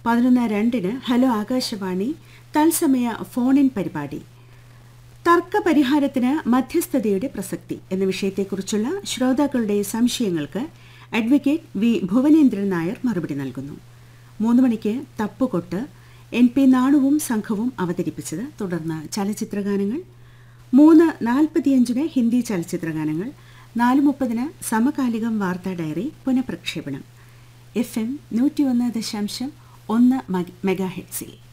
പതിനൊന്ന് രണ്ടിന് ഹലോ ആകാശവാണി തത്സമയ ഫോൺ ഇൻ പരിപാടി തർക്ക പരിഹാരത്തിന് മധ്യസ്ഥതയുടെ പ്രസക്തി എന്ന വിഷയത്തെക്കുറിച്ചുള്ള ശ്രോതാക്കളുടെ സംശയങ്ങൾക്ക് അഡ്വക്കേറ്റ് വി ഭുവനേന്ദ്രൻ നായർ മറുപടി നൽകുന്നു മൂന്ന് മണിക്ക് തപ്പുകൊട്ട് എൻ പി നാണുവും സംഘവും അവതരിപ്പിച്ചത് തുടർന്ന് ചലച്ചിത്രഗാനങ്ങൾ മൂന്ന് നാൽപ്പത്തിയഞ്ചിന് ഹിന്ദി ചലച്ചിത്രഗാനങ്ങൾ നാല് മുപ്പതിന് സമകാലികം വാർത്താ ഡയറി പുനഃപ്രക്ഷേപണം എഫ് എം നൂറ്റിയൊന്ന് ദശാംശം ഒന്ന് മെഗാ ഹെഡ്സിൽ